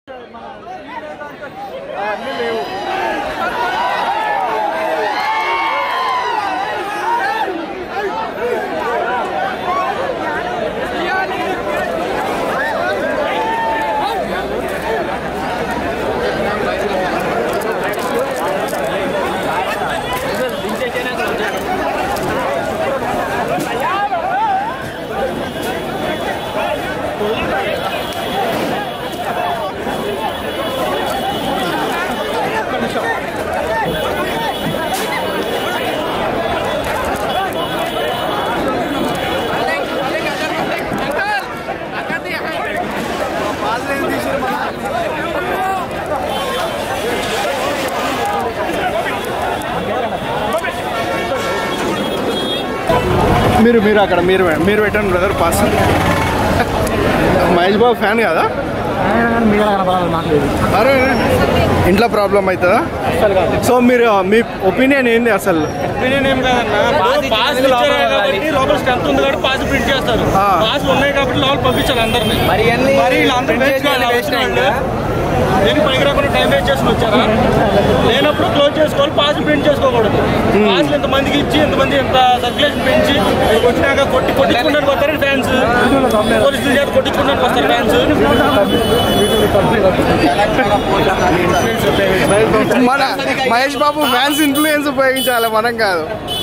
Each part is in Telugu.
అవన్నీ లేవు మీరు మీరు అక్కడ మీరు మీరు పెట్టండి brother pass Mahesh Babu fan కదా అరే ఇంట్లో ప్రాబ్లం అవుతుందా సో మీరు మీ ఒపీనియన్ ఏంది అసలు ఒపీనియన్ ఏం కాదన్నా పాస్ ఇచ్చారు కాబట్టి లోపల స్ట్రెంత్ ఉంది కాబట్టి పాస్ ప్రింట్ చేస్తారు ఆ. పాస్ ఉన్నాయి కాబట్టి లోపల పంపించాలి అందరినీ మరి అన్ని మరి వీళ్ళందరూ print వేస్ట్ చేయాలి, waste అయిందా? దేనికి పైకి రాకుండా టైం వేస్ట్ చేసుకుని వచ్చారా లేనప్పుడు క్లోజ్ చేసుకోవాలి పాస్ ప్రింట్ చేసుకోకూడదు పాస్ ఇంతమందికి ఇచ్చి ఇంతమంది ఇంత సర్క్యులేషన్ పెంచి ఇక్కడికి వచ్చినాక కొట్టి కొట్టించుకుంటానికి వస్తారు ఫ్యాన్స్ పోలీసుల చేత కొట్టించుకుంటానికి వస్తారు ఫ్యాన్స్ మన మహేష్ బాబు ఫ్యాన్స్ ఇన్ఫ్లుయెన్స్ ఉపయోగించాలి మనం కాదు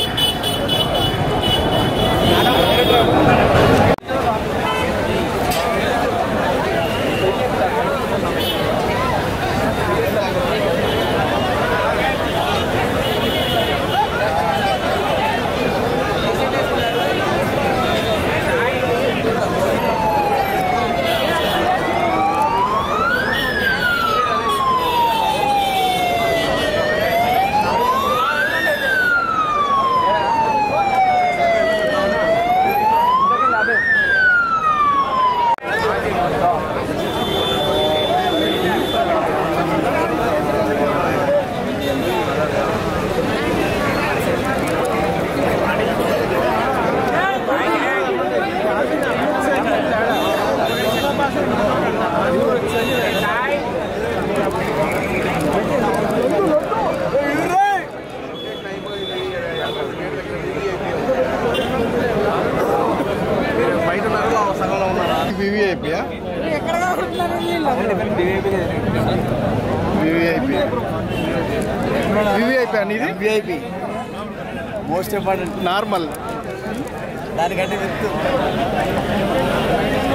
వివిఐపియా వివిఐపి వివిఐపి అనేది విఐపి మోస్ట్ ఇంపార్టెంట్ నార్మల్ దానికంటే విత్